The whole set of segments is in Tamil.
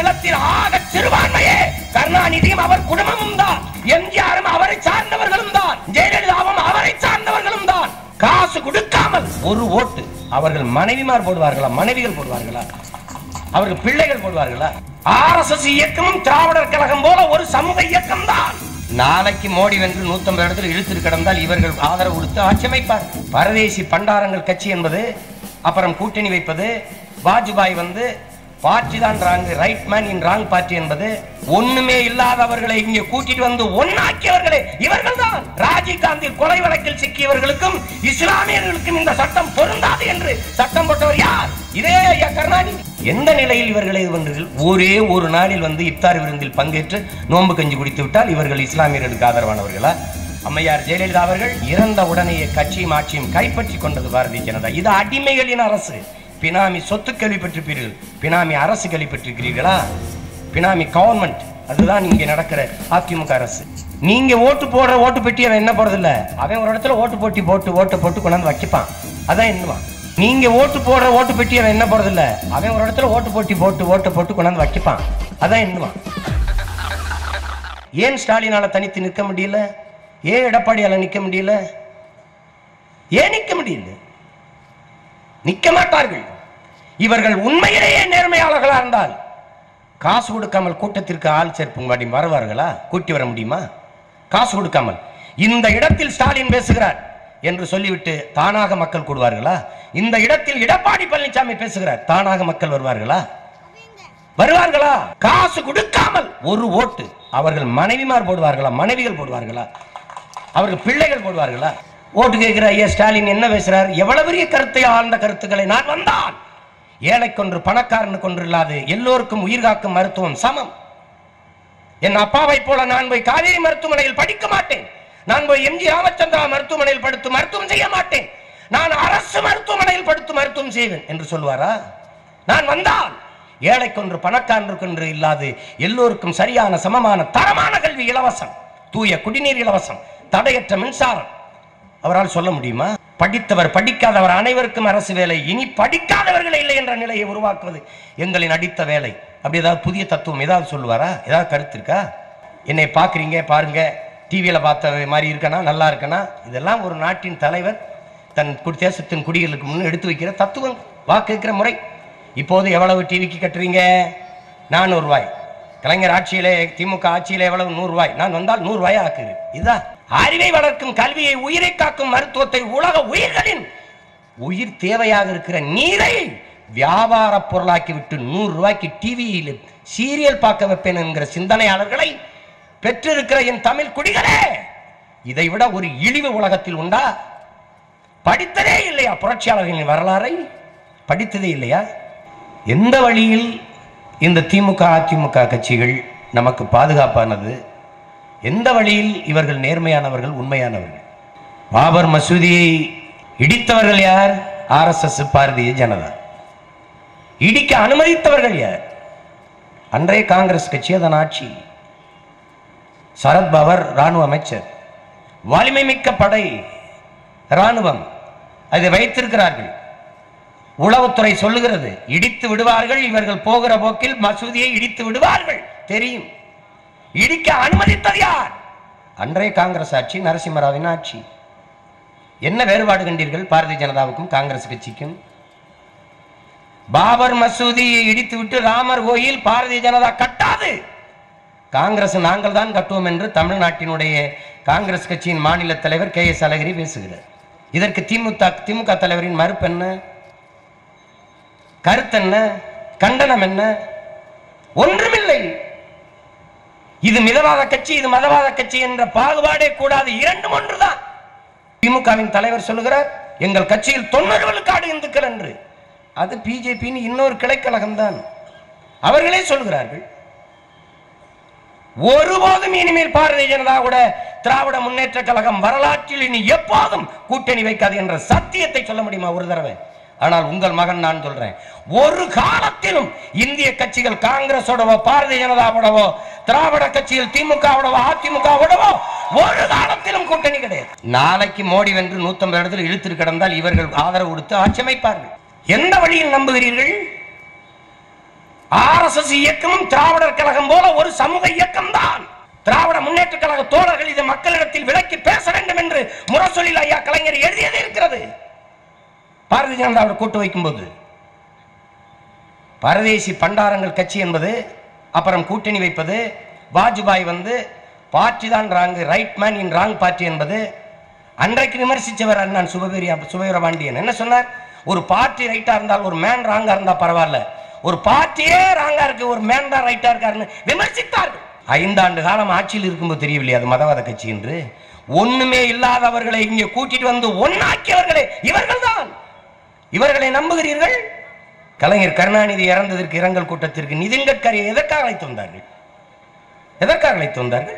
நிலத்தில் ஆக சிறுபான்மையே கருணாநிதியும் அவர் குடும்பமும் தான் எம்ஜிஆரும் அவரை சார்ந்தவர்களும் தான் ஜெயலலிதாவும் அவரை சார்ந்தவர்களும் தான் காசு கொடுக்காமல் ஒரு ஓட்டு அவர்கள் மனைவிமார் போடுவார்களா மனைவிகள் போடுவார்களா அவர்கள் பிள்ளைகள் போடுவார்களா ஆர்எஸ்எஸ் இயக்கமும் திராவிடர் கழகம் போல ஒரு சமூக இயக்கம் தான் நாளைக்கு மோடி வென்று நூத்தம்பது இடத்துல இழுத்து கிடந்தால் இவர்கள் ஆதரவு கொடுத்து ஆட்சி அமைப்பார் பரதேசி பண்டாரங்கள் கட்சி என்பது அப்புறம் கூட்டணி வைப்பது வாஜ்பாய் வந்து பார்ட்டி தான் wrong right man in wrong party என்பது ஒண்ணுமே இல்லாதவர்களை இங்கே கூட்டிட்டு வந்து ஒன்னாக்கியவர்களே இவர்கள் தான் ராஜீவ் காந்தி கொலை வழக்கில் சிக்கியவர்களுக்கும் இஸ்லாமியர்களுக்கும் இந்த சட்டம் பொருந்தாது என்று சட்டம் போட்டவர் யார் இதே ஐயா கருணாநிதி எந்த நிலையில் இவர்களை இது பண்றீர்கள் ஒரே ஒரு நாளில் வந்து இப்தார் விருந்தில் பங்கேற்று நோன்பு கஞ்சி குடித்து விட்டால் இவர்கள் இஸ்லாமியர்களுக்கு ஆதரவானவர்களா அம்மையார் ஜெயலலிதா அவர்கள் இறந்த உடனேயே கட்சியும் ஆட்சியும் கைப்பற்றி கொண்டது பாரதிய ஜனதா இது அடிமைகளின் அரசு பினாமி சொத்து கேள்விப்பட்டிருப்பீர்கள் பினாமி அரசு கேள்விப்பட்டிருக்கிறீர்களா பினாமி கவர்மெண்ட் அதுதான் இங்கே நடக்கிற அதிமுக அரசு நீங்க ஓட்டு போடுற ஓட்டு பெட்டி அவன் என்ன போறது இல்ல அவன் ஒரு இடத்துல ஓட்டு போட்டி போட்டு ஓட்டு போட்டு கொண்டாந்து வைக்கப்பான் அதான் என்னவான் நீங்க ஓட்டு போடுற ஓட்டு பெட்டி அவன் என்ன போறது இல்ல அவன் ஒரு இடத்துல ஓட்டு போட்டி போட்டு ஓட்டு போட்டு கொண்டாந்து வைக்கப்பான் அதான் என்னவான் ஏன் ஸ்டாலினால தனித்து நிற்க முடியல ஏன் எடப்பாடியால நிற்க முடியல ஏன் நிற்க முடியல நிற்க மாட்டார்கள் இவர்கள் உண்மையிலேயே நேர்மையாளர்களா இருந்தால் காசு கொடுக்காமல் கூட்டத்திற்கு ஆள் சேர்ப்பும் வாடி வருவார்களா கூட்டி வர முடியுமா காசு கொடுக்காமல் இந்த இடத்தில் ஸ்டாலின் பேசுகிறார் என்று சொல்லிவிட்டு தானாக மக்கள் கூடுவார்களா இந்த இடத்தில் எடப்பாடி பழனிசாமி பேசுகிறார் தானாக மக்கள் வருவார்களா வருவார்களா காசு கொடுக்காமல் ஒரு ஓட்டு அவர்கள் மனைவிமார் போடுவார்களா மனைவிகள் போடுவார்களா அவர்கள் பிள்ளைகள் போடுவார்களா ஓட்டு கேட்கிற ஐயா ஸ்டாலின் என்ன பேசுறார் எவ்வளவு பெரிய கருத்தை ஆழ்ந்த கருத்துக்களை நான் வந்தால் ஏழைக்கொன்று பணக்காரனுக்கு ஒன்று இல்லாது எல்லோருக்கும் உயிர் காக்கும் மருத்துவம் சமம் என் அப்பாவை போல நான் போய் காவேரி மருத்துவமனையில் படிக்க மாட்டேன் நான் போய் எம்ஜி ராமச்சந்திரா மருத்துவமனையில் படுத்து மருத்துவம் செய்ய மாட்டேன் நான் அரசு மருத்துவமனையில் படுத்து மருத்துவம் செய்வேன் என்று சொல்வாரா நான் வந்தால் ஏழைக்கொன்று பணக்காரனுக்கொன்று இல்லாது எல்லோருக்கும் சரியான சமமான தரமான கல்வி இலவசம் தூய குடிநீர் இலவசம் தடையற்ற மின்சாரம் அவரால் சொல்ல முடியுமா படித்தவர் படிக்காதவர் அனைவருக்கும் அரசு வேலை இனி படிக்காதவர்கள் இல்லை என்ற நிலையை உருவாக்குவது எங்களின் அடித்த வேலை அப்படி ஏதாவது புதிய தத்துவம் ஏதாவது சொல்லுவாரா ஏதாவது கருத்து இருக்கா என்னை பார்க்குறீங்க பாருங்க டிவியில் பார்த்த மாதிரி இருக்கனா நல்லா இருக்கனா இதெல்லாம் ஒரு நாட்டின் தலைவர் தன் கு- தேசத்தின் குடிகளுக்கு முன் எடுத்து வைக்கிற தத்துவம் வாக்கு இருக்கிற முறை இப்போது எவ்வளவு டிவிக்கு கட்டுறீங்க நானூறு ரூபாய் கலைஞர் ஆட்சியிலே திமுக ஆட்சியிலே எவ்வளவு நூறு ரூபாய் நான் வந்தால் நூறு ரூபாய் ஆக்குது இதுதான் அறிவை வளர்க்கும் கல்வியை உயிரை காக்கும் மருத்துவத்தை உலக உயிர்களின் உயிர் தேவையாக இருக்கிற நீரை வியாபார பொருளாக்கி விட்டு நூறு ரூபாய்க்கு டிவியில் சீரியல் பார்க்க வைப்பேன் என்கிற சிந்தனையாளர்களை பெற்றிருக்கிற என் தமிழ் குடிகளே இதை விட ஒரு இழிவு உலகத்தில் உண்டா படித்ததே இல்லையா புரட்சியாளர்களின் வரலாறை படித்ததே இல்லையா எந்த வழியில் இந்த திமுக அதிமுக கட்சிகள் நமக்கு பாதுகாப்பானது எந்த வழியில் இவர்கள் நேர்மையானவர்கள் உண்மையானவர்கள் பாபர் மசூதியை இடித்தவர்கள் யார் ஆர்எஸ்எஸ் பாரதிய ஜனதா இடிக்க அனுமதித்தவர்கள் யார் அன்றைய காங்கிரஸ் கட்சி அதன் ஆட்சி சரத்பவர் ராணுவ அமைச்சர் வலிமை மிக்க படை ராணுவம் அதை வைத்திருக்கிறார்கள் உளவுத்துறை சொல்லுகிறது இடித்து விடுவார்கள் இவர்கள் போகிற போக்கில் மசூதியை இடித்து விடுவார்கள் தெரியும் இடிக்க அனுமதித்தது யார் அன்றைய காங்கிரஸ் ஆட்சி நரசிம்மராவின் ஆட்சி என்ன வேறுபாடு கண்டீர்கள் பாரதிய ஜனதாவுக்கும் காங்கிரஸ் கட்சிக்கும் பாபர் மசூதியை இடித்து விட்டு ராமர் கோயில் பாரதிய ஜனதா கட்டாது காங்கிரஸ் நாங்கள் தான் கட்டுவோம் என்று தமிழ்நாட்டினுடைய காங்கிரஸ் கட்சியின் மாநில தலைவர் கே எஸ் அழகிரி பேசுகிறார் இதற்கு திமுக திமுக தலைவரின் மறுப்பு என்ன கருத்து என்ன கண்டனம் என்ன ஒன்றுமில்லை இது மிதவாத கட்சி இது மதவாத கட்சி என்ற பாகுபாடே கூடாது இரண்டும் ஒன்றுதான் திமுகவின் தலைவர் சொல்லுகிறார் எங்கள் கட்சியில் தொண்ணூறு விழுக்காடு இந்துக்கள் என்று அது பிஜேபியின் இன்னொரு கிளைக்கழகம் தான் அவர்களே சொல்கிறார்கள் ஒருபோதும் இனிமேல் பாரதிய ஜனதா கூட திராவிட முன்னேற்ற கழகம் வரலாற்றில் இனி எப்போதும் கூட்டணி வைக்காது என்ற சத்தியத்தை சொல்ல முடியுமா ஒரு தடவை ஆனால் உங்கள் மகன் நான் சொல்றேன் ஒரு காலத்திலும் இந்திய கட்சிகள் காங்கிரஸோடவோ பாரதிய ஜனதாவோடவோ திராவிட கட்சியில் திமுகவோடவோ அதிமுகவோடவோ ஒரு காலத்திலும் கூட்டணி கிடையாது நாளைக்கு மோடி வென்று நூத்தம்பது இடத்துல இழுத்து கிடந்தால் இவர்கள் ஆதரவு கொடுத்து ஆட்சி அமைப்பார்கள் எந்த வழியில் நம்புகிறீர்கள் ஆர்எஸ்எஸ் இயக்கமும் திராவிடர் கழகம் போல ஒரு சமூக இயக்கம் தான் திராவிட முன்னேற்ற கழக தோழர்கள் இதை மக்களிடத்தில் விலக்கி பேச வேண்டும் என்று முரசொலியில் ஐயா கலைஞர் எழுதியது இருக்கிறது பாரதிய ஜனதாவோட கூட்டு வைக்கும்போது பரதேசி பண்டாரங்கள் கட்சி என்பது அப்புறம் கூட்டணி வைப்பது வாஜ்பாய் வந்து பார்ட்டி தான் wrong right man in wrong party என்பது அன்றைக்கு விமர்சிச்சவர் அண்ணன் சுபவீரிய சுபவீரபாண்டியன் என்ன சொன்னார் ஒரு பார்ட்டி ரைட்டா இருந்தால் ஒரு மேன் ராங்கா இருந்தா பரவாயில்ல ஒரு பார்ட்டியே ராங்கா இருக்கு ஒரு மேன் தான் ரைட்டா இருக்காருன்னு விமர்சித்தார்கள் ஐந்தாண்டு காலம் ஆட்சியில் இருக்கும்போது தெரியவில்லை அது மதவாத கட்சி என்று ஒண்ணுமே இல்லாதவர்களை இங்கே கூட்டிட்டு வந்து ஒன்னாக்கியவர்களே இவர்கள்தான் இவர்களை நம்புகிறீர்கள் கலைஞர் கருணாநிதி இறந்ததற்கு இரங்கல் கூட்டத்திற்கு நிதின் கட்கரியை எதற்காக அழைத்து வந்தார்கள் எதற்காக அழைத்து வந்தார்கள்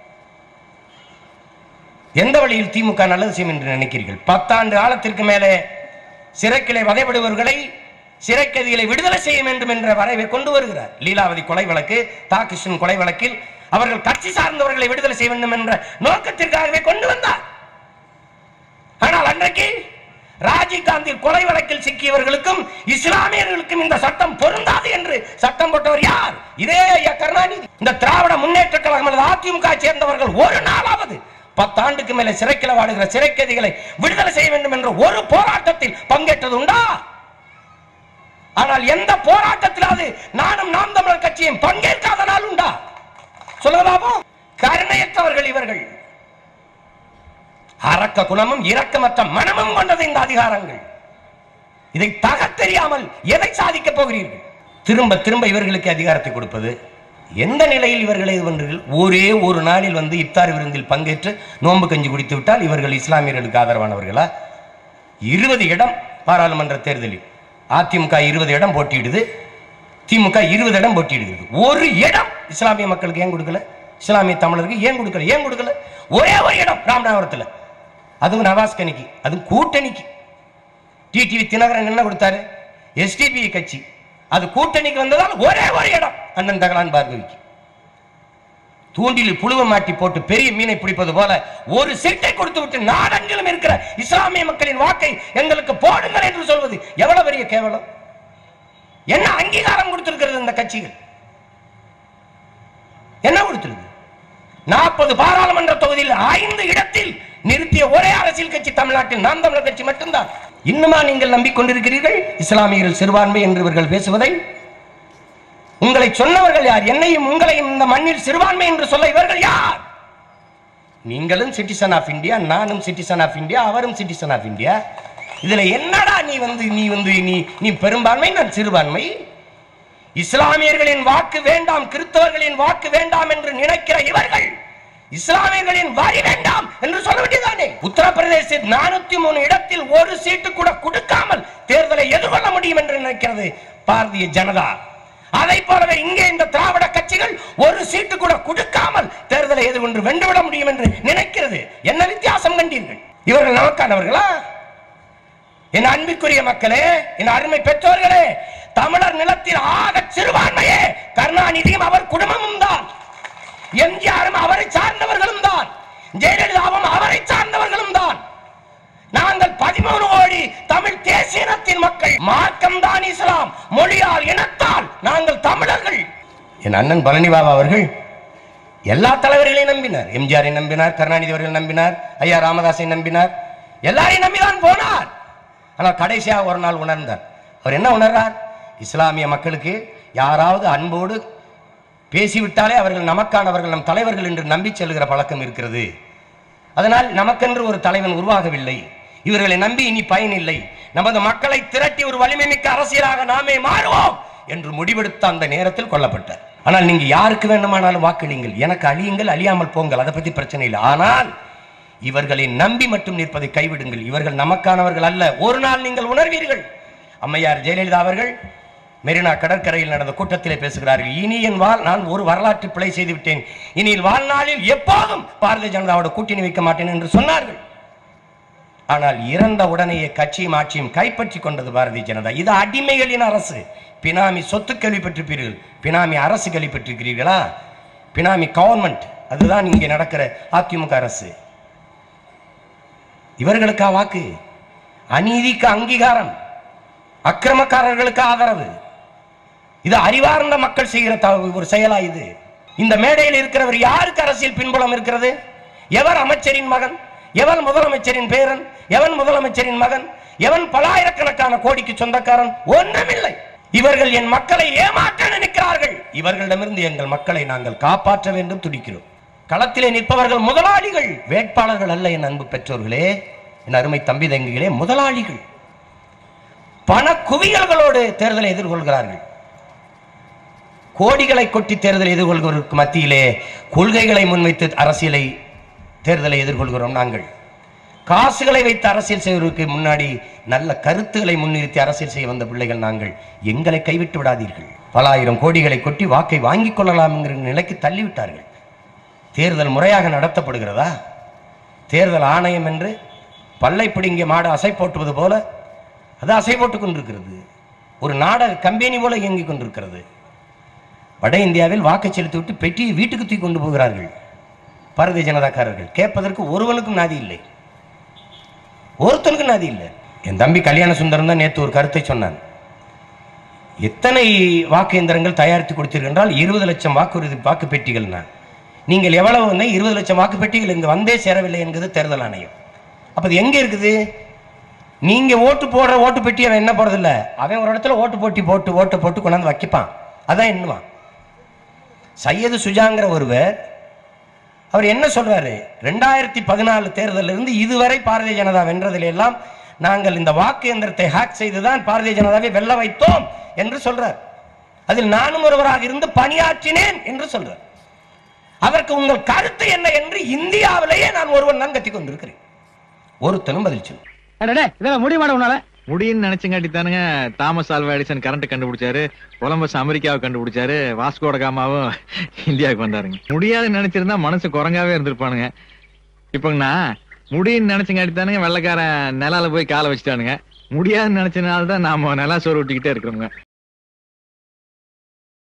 எந்த வழியில் திமுக நல்லது செய்யும் என்று நினைக்கிறீர்கள் பத்தாண்டு காலத்திற்கு மேலே சிறைக்கிளை வதைபடுபவர்களை சிறைக்கதிகளை விடுதலை செய்ய வேண்டும் என்ற வரைவை கொண்டு வருகிறார் லீலாவதி கொலை வழக்கு தா கிருஷ்ணன் கொலை வழக்கில் அவர்கள் கட்சி சார்ந்தவர்களை விடுதலை செய்ய வேண்டும் என்ற நோக்கத்திற்காகவே கொண்டு வந்தார் ஆனால் அன்றைக்கு ராஜீவ் காந்தி கொலை வழக்கில் சிக்கியவர்களுக்கும் இஸ்லாமியர்களுக்கும் இந்த சட்டம் பொருந்தாது என்று சட்டம் போட்டவர் யார் இதே ஐயா கருணாநிதி இந்த திராவிட முன்னேற்ற கழகம் அல்லது அதிமுக சேர்ந்தவர்கள் ஒரு நாளாவது பத்தாண்டுக்கு மேல சிறைக்கில வாடுகிற சிறைக்கதிகளை விடுதலை செய்ய வேண்டும் என்ற ஒரு போராட்டத்தில் பங்கேற்றது உண்டா ஆனால் எந்த போராட்டத்திலாவது நானும் நாம் தமிழர் கட்சியும் பங்கேற்காத நாள் உண்டா சொல்லலாமோ கருணையற்றவர்கள் இவர்கள் அரக்க குணமும் இரக்கமற்ற மனமும் கொண்டது இந்த அதிகாரங்கள் இதை தகத்தெரியாமல் எதை சாதிக்கப் போகிறீர்கள் திரும்ப திரும்ப இவர்களுக்கு அதிகாரத்தை கொடுப்பது எந்த நிலையில் இவர்களை இது பண்றீர்கள் ஒரே ஒரு நாளில் வந்து இப்தார் விருந்தில் பங்கேற்று நோன்பு கஞ்சி குடித்து விட்டால் இவர்கள் இஸ்லாமியர்களுக்கு ஆதரவானவர்களா இருபது இடம் பாராளுமன்ற தேர்தலில் அதிமுக இருபது இடம் போட்டியிடுது திமுக இருபது இடம் போட்டியிடுகிறது ஒரு இடம் இஸ்லாமிய மக்களுக்கு ஏன் கொடுக்கல இஸ்லாமிய தமிழருக்கு ஏன் கொடுக்கல ஏன் கொடுக்கல ஒரே ஒரு இடம் ராமநாதபுரத்தில் அதுவும் நவாஸ் கனிக்கு அதுவும் கூட்டணிக்கு டிடிவி தினகரன் என்ன கொடுத்தாரு எஸ்டிபி கட்சி அது கூட்டணிக்கு வந்ததால் ஒரே ஒரு இடம் அண்ணன் தகலான் பார்கவிக்கு தூண்டிலில் புழுவ மாட்டி போட்டு பெரிய மீனை பிடிப்பது போல ஒரு சீட்டை கொடுத்து விட்டு நாடெங்கிலும் இருக்கிற இஸ்லாமிய மக்களின் வாக்கை எங்களுக்கு போடுங்கள் என்று சொல்வது எவ்வளவு பெரிய கேவலம் என்ன அங்கீகாரம் கொடுத்திருக்கிறது இந்த கட்சிகள் என்ன கொடுத்திருக்கு நாற்பது பாராளுமன்ற தொகுதியில் ஐந்து இடத்தில் நிறுத்திய ஒரே அரசியல் கட்சி தமிழ்நாட்டில் நாம் தமிழர் கட்சி மட்டும்தான் இன்னுமா நீங்கள் நம்பிக்கொண்டிருக்கிறீர்கள் இஸ்லாமியர்கள் சிறுபான்மை என்று இவர்கள் பேசுவதை உங்களை சொன்னவர்கள் யார் என்னையும் உங்களையும் இந்த மண்ணில் சிறுபான்மை என்று சொல்ல இவர்கள் யார் நீங்களும் சிட்டிசன் ஆஃப் இந்தியா நானும் சிட்டிசன் ஆஃப் இந்தியா அவரும் சிட்டிசன் ஆஃப் இந்தியா இதுல என்னடா நீ வந்து நீ வந்து நீ நீ பெரும்பான்மை நான் சிறுபான்மை இஸ்லாமியர்களின் வாக்கு வேண்டாம் கிறிஸ்தவர்களின் வாக்கு வேண்டாம் என்று நினைக்கிற இவர்கள் இஸ்லாமியர்களின் வரி வேண்டாம் என்று சொல்ல வேண்டியதானே உத்தரப்பிரதேசத்தில் நானூத்தி மூணு இடத்தில் ஒரு சீட்டு கூட கொடுக்காமல் தேர்தலை எதிர்கொள்ள முடியும் என்று நினைக்கிறது பாரதிய ஜனதா அதை போலவே இங்கே இந்த திராவிட கட்சிகள் ஒரு சீட்டு கூட கொடுக்காமல் தேர்தலை எதிர்கொண்டு வென்றுவிட முடியும் என்று நினைக்கிறது என்ன வித்தியாசம் கண்டீர்கள் இவர்கள் நமக்கானவர்களா என் அன்பிற்குரிய மக்களே என் அருமை பெற்றோர்களே தமிழர் நிலத்தில் ஆக சிறுபான்மையே கருணாநிதியும் அவர் குடும்பமும் தான் எம்ஜிஆரும் அவரை சார்ந்தவர்களும் தான் ஜெயலலிதாவும் அவரை சார்ந்தவர்களும் தான் நாங்கள் பதிமூணு கோடி தமிழ் தேசியனத்தின் மக்கள் மார்க்கம் தான் இஸ்லாம் மொழியால் இனத்தால் நாங்கள் தமிழர்கள் என் அண்ணன் பழனிபாபா அவர்கள் எல்லா தலைவர்களையும் நம்பினார் எம்ஜிஆரை நம்பினார் கருணாநிதி அவர்கள் நம்பினார் ஐயா ராமதாஸை நம்பினார் எல்லாரையும் நம்பிதான் போனார் ஆனால் கடைசியாக ஒரு நாள் உணர்ந்தார் அவர் என்ன உணர்றார் இஸ்லாமிய மக்களுக்கு யாராவது அன்போடு பேசிவிட்டாலே அவர்கள் நமக்கானவர்கள் நம் தலைவர்கள் என்று நம்பி செல்கிற பழக்கம் இருக்கிறது அதனால் நமக்கென்று ஒரு தலைவன் உருவாகவில்லை இவர்களை நம்பி இனி பயனில்லை நமது மக்களை திரட்டி ஒரு வலிமை மிக்க அரசியலாக நாமே மாறுவோம் என்று முடிவெடுத்த அந்த நேரத்தில் கொல்லப்பட்டார் ஆனால் நீங்க யாருக்கு வேண்டுமானாலும் வாக்களியுங்கள் எனக்கு அழியுங்கள் அழியாமல் போங்கள் அதை பத்தி பிரச்சனை இல்லை ஆனால் இவர்களை நம்பி மட்டும் நிற்பதை கைவிடுங்கள் இவர்கள் நமக்கானவர்கள் அல்ல ஒரு நாள் நீங்கள் உணர்வீர்கள் அம்மையார் ஜெயலலிதா அவர்கள் மெரினா கடற்கரையில் நடந்த கூட்டத்திலே பேசுகிறார்கள் இனி என் வாழ் நான் ஒரு வரலாற்று பிழை செய்து விட்டேன் இனி வாழ்நாளில் எப்போதும் பாரதிய ஜனதாவோட கூட்டணி வைக்க மாட்டேன் என்று சொன்னார்கள் ஆனால் இறந்த உடனேயே கட்சியும் ஆட்சியும் கைப்பற்றி கொண்டது பாரதிய ஜனதா இது அடிமைகளின் அரசு பினாமி சொத்து கேள்விப்பட்டிருப்பீர்கள் பினாமி அரசு கேள்விப்பட்டிருக்கிறீர்களா பினாமி கவர்மெண்ட் அதுதான் இங்கே நடக்கிற அதிமுக அரசு இவர்களுக்கா வாக்கு அநீதிக்கு அங்கீகாரம் அக்கிரமக்காரர்களுக்கு ஆதரவு இது அறிவார்ந்த மக்கள் செய்கிற த- ஒரு செயலா இது இந்த மேடையில் இருக்கிறவர் யாருக்கு அரசியல் பின்புலம் இருக்கிறது எவர் அமைச்சரின் மகன் எவன் முதலமைச்சரின் பேரன் எவன் முதலமைச்சரின் மகன் எவன் பலாயிரக்கணக்கான கோடிக்கு சொந்தக்காரன் ஒன்றுமில்லை இவர்கள் என் மக்களை ஏமாற்ற நினைக்கிறார்கள் இவர்களிடமிருந்து எங்கள் மக்களை நாங்கள் காப்பாற்ற வேண்டும் துடிக்கிறோம் களத்திலே நிற்பவர்கள் முதலாளிகள் வேட்பாளர்கள் அல்ல என் அன்பு பெற்றோர்களே என் அருமை தம்பி தங்கிகளே முதலாளிகள் பண குவியல்களோடு தேர்தலை எதிர்கொள்கிறார்கள் கோடிகளை கொட்டி தேர்தலை எதிர்கொள்கிறவருக்கு மத்தியிலே கொள்கைகளை முன்வைத்து அரசியலை தேர்தலை எதிர்கொள்கிறோம் நாங்கள் காசுகளை வைத்து அரசியல் செய்வதற்கு முன்னாடி நல்ல கருத்துக்களை முன்னிறுத்தி அரசியல் செய்ய வந்த பிள்ளைகள் நாங்கள் எங்களை கைவிட்டு விடாதீர்கள் பல ஆயிரம் கோடிகளை கொட்டி வாக்கை வாங்கிக் கொள்ளலாம் என்கிற நிலைக்கு தள்ளிவிட்டார்கள் தேர்தல் முறையாக நடத்தப்படுகிறதா தேர்தல் ஆணையம் என்று பல்லை பிடுங்கிய மாடு அசை போட்டுவது போல அது அசை போட்டுக் கொண்டிருக்கிறது ஒரு நாடக கம்பெனி போல இயங்கிக் கொண்டிருக்கிறது வட இந்தியாவில் வாக்கு செலுத்திவிட்டு பெட்டியை வீட்டுக்கு தூக்கி கொண்டு போகிறார்கள் பாரதிய ஜனதாக்காரர்கள் கேட்பதற்கு ஒருவனுக்கும் நாதி இல்லை ஒருத்தனுக்கும் நாதி இல்லை என் தம்பி கல்யாண சுந்தரம் தான் நேற்று ஒரு கருத்தை சொன்னான் எத்தனை வாக்கு எந்திரங்கள் தயாரித்து கொடுத்தீர்கள் என்றால் இருபது லட்சம் வாக்குறுதி வாக்கு பெட்டிகள்னா நீங்கள் எவ்வளவு வந்து இருபது லட்சம் வாக்கு பெட்டிகள் இங்கு வந்தே சேரவில்லை என்கிறது தேர்தல் ஆணையம் அப்ப அது எங்க இருக்குது நீங்க ஓட்டு போடுற ஓட்டு பெட்டி அவன் என்ன போறதில்ல அவன் ஒரு இடத்துல ஓட்டு போட்டி போட்டு ஓட்டு போட்டு கொண்டாந்து வைக்கப்பான் அதான் எண்ணுவான் சையது சுஜாங்கிற ஒருவர் அவர் என்ன சொல்றாரு ரெண்டாயிரத்தி பதினாலு தேர்தலில் இருந்து இதுவரை பாரதிய ஜனதா வென்றதில் எல்லாம் நாங்கள் இந்த வாக்கு எந்திரத்தை ஹேக் செய்துதான் பாரதிய ஜனதாவை வெல்ல வைத்தோம் என்று சொல்றார் அதில் நானும் ஒருவராக இருந்து பணியாற்றினேன் என்று சொல்றார் அதற்கு உங்கள் கருத்து என்ன என்று இந்தியாவிலேயே நான் ஒருவன் தான் கத்திக் கொண்டிருக்கிறேன் ஒருத்தனும் பதில் சொல்லு இதெல்லாம் முடியுமாட உன்னால முடியும்னு நினைச்சங்காட்டி தானுங்க தாமஸ் ஆல்வா எடிசன் கரண்ட் கண்டுபிடிச்சாரு கொலம்பஸ் அமெரிக்காவை கண்டுபிடிச்சாரு வாஸ்கோட காமாவும் இந்தியாவுக்கு வந்தாருங்க முடியாதுன்னு நினைச்சிருந்தா மனசு குரங்காவே இருந்திருப்பானுங்க இப்பங்கண்ணா முடியும்னு நினைச்சங்காட்டி தானுங்க வெள்ளைக்காரன் நிலால போய் காலை வச்சுட்டானுங்க முடியாதுன்னு நினைச்சனால தான் நாம நிலா சோறு விட்டுக்கிட்டே இருக்கிறோங்க